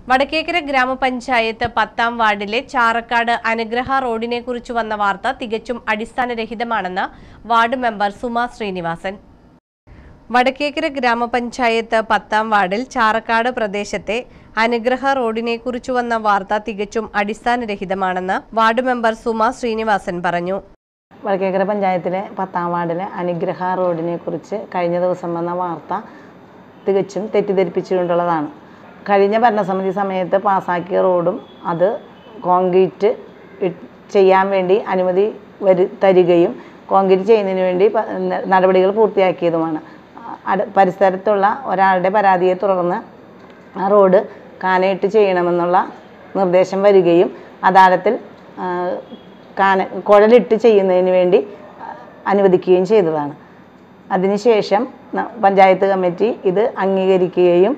വടക്കേക്കര ഗ്രാമപഞ്ചായത്ത് പത്താം വാർഡിലെ ചാറക്കാട് അനുഗ്രഹ റോഡിനെ കുറിച്ച് വന്ന വാർത്ത തികച്ചും അടിസ്ഥാനരഹിതമാണെന്ന് വാർഡ് മെമ്പർ സുമ ശ്രീനിവാസൻ വടക്കേക്കര ഗ്രാമപഞ്ചായത്ത് പത്താം വാർഡിൽ ചാറക്കാട് പ്രദേശത്തെ അനുഗ്രഹ റോഡിനെ കുറിച്ച് വന്ന വാർത്ത തികച്ചും അടിസ്ഥാനരഹിതമാണെന്ന് വാർഡ് മെമ്പർ സുമ ശ്രീനിവാസൻ പറഞ്ഞു വടക്കേക്കര പഞ്ചായത്തിലെ പത്താം വാർഡിലെ അനുഗ്രഹ റോഡിനെ കുറിച്ച് കഴിഞ്ഞ ദിവസം വന്ന വാർത്ത തികച്ചും തെറ്റിദ്ധരിപ്പിച്ചുകൊണ്ടുള്ളതാണ് കഴിഞ്ഞ ഭരണസമിതി സമയത്ത് പാസ്സാക്കിയ റോഡും അത് കോൺക്രീറ്റ് ഇ- ചെയ്യാൻ വേണ്ടി അനുമതി വരു തരികയും കോൺക്രീറ്റ് ചെയ്യുന്നതിന് വേണ്ടി പ- ന- നടപടികൾ പൂർത്തിയാക്കിയതുമാണ് അട- പരിസരത്തുള്ള ഒരാളുടെ പരാതിയെ തുടർന്ന് ആ റോഡ് കാനയിട്ട് ചെയ്യണമെന്നുള്ള നിർദ്ദേശം വരികയും അദാലത്തിൽ ആ, കാന കുഴലിട്ട് ചെയ്യുന്നതിന് വേണ്ടി അനുവദിക്കുകയും ചെയ്തതാണ് അതിനുശേഷം ന- പഞ്ചായത്ത് കമ്മിറ്റി ഇത് അംഗീകരിക്കുകയും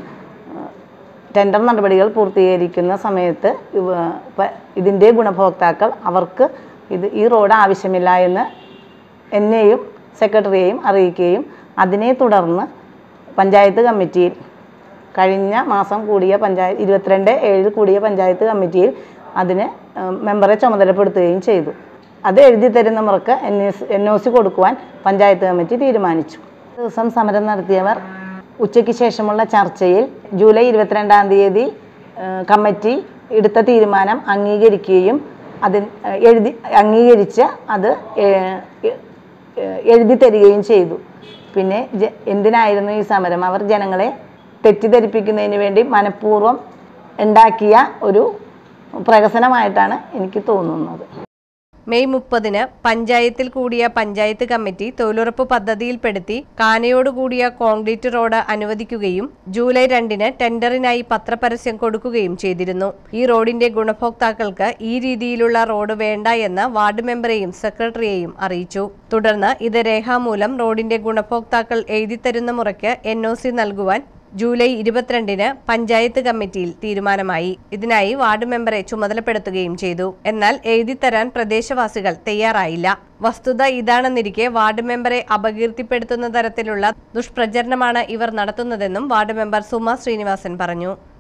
ടെൻഡർ നടപടികൾ പൂർത്തീകരിക്കുന്ന സമയത്ത് ഇവ- പ- ഇതിൻ്റെ ഗുണഭോക്താക്കൾ അവർക്ക് ഇത് ഈ റോഡ് ആവശ്യമില്ല എന്ന് എന്നെയും സെക്രട്ടറിയെയും അറിയിക്കുകയും അതിനെ തുടർന്ന് പഞ്ചായത്ത് കമ്മിറ്റിയിൽ കഴിഞ്ഞ മാസം കൂടിയ പഞ്ചായത്ത് ഇരുപത്തിരണ്ട് ഏഴിൽ കൂടിയ പഞ്ചായത്ത് കമ്മിറ്റിയിൽ അതിന് ഏഹ്, മെമ്പറെ ചുമതലപ്പെടുത്തുകയും ചെയ്തു അത് എഴുതി തരുന്നവർക്ക് N S N O C കൊടുക്കുവാൻ പഞ്ചായത്ത് കമ്മിറ്റി തീരുമാനിച്ചു ദിവസം സമരം നടത്തിയവർ ഉച്ചയ്ക്ക് ശേഷമുള്ള ചർച്ചയിൽ ജൂലൈ ഇരുപത്തിരണ്ടാം തീയതി ഏഹ്, കമ്മിറ്റി എടുത്ത തീരുമാനം അംഗീകരിക്കുകയും അതിന് ഏഹ്, എഴുതി അംഗീകരിച്ച് അത് ഏഹ്, ഏഹ്, എഴുതി തരികയും ചെയ്തു പിന്നെ ജ- എന്തിനായിരുന്നു ഈ സമരം അവർ ജനങ്ങളെ തെറ്റിദ്ധരിപ്പിക്കുന്നതിന് വേണ്ടി മനഃപൂർവ്വം ഉണ്ടാക്കിയ ഒരു പ്രഹസനമായിട്ടാണ് എനിക്ക് തോന്നുന്നത് മെയ് മുപ്പതിന് പഞ്ചായത്തിൽ കൂടിയ പഞ്ചായത്ത് കമ്മിറ്റി തൊഴിലുറപ്പ് പദ്ധതിയിൽപ്പെടുത്തി കാനയോടുകൂടിയ കോൺക്രീറ്റ് റോഡ് അനുവദിക്കുകയും ജൂലൈ രണ്ടിന് ടെൻഡറിനായി പത്രപരസ്യം കൊടുക്കുകയും ചെയ്തിരുന്നു ഈ റോഡിന്റെ ഗുണഭോക്താക്കൾക്ക് ഈ രീതിയിലുള്ള റോഡ് വേണ്ട എന്ന് വാർഡ് മെമ്പറെയും സെക്രട്ടറിയെയും അറിയിച്ചു തുടർന്ന് ഇത് രേഖാമൂലം റോഡിന്റെ ഗുണഭോക്താക്കൾ എഴുതിത്തരുന്ന മുറയ്ക്ക് എൻ ഒ സി നൽകുവാൻ ജൂലൈ ഇരുപത്തിരണ്ടിന് പഞ്ചായത്ത് കമ്മിറ്റിയിൽ തീരുമാനമായി ഇതിനായി വാർഡ് മെമ്പറെ ചുമതലപ്പെടുത്തുകയും ചെയ്തു എന്നാൽ എഴുതിത്തരാൻ പ്രദേശവാസികൾ തയ്യാറായില്ല വസ്തുത ഇതാണെന്നിരിക്കെ വാർഡ് മെമ്പറെ അപകീർത്തിപ്പെടുത്തുന്ന തരത്തിലുള്ള ദുഷ്പ്രചരണമാണ് ഇവർ നടത്തുന്നതെന്നും വാർഡ് മെമ്പർ സുമ ശ്രീനിവാസൻ പറഞ്ഞു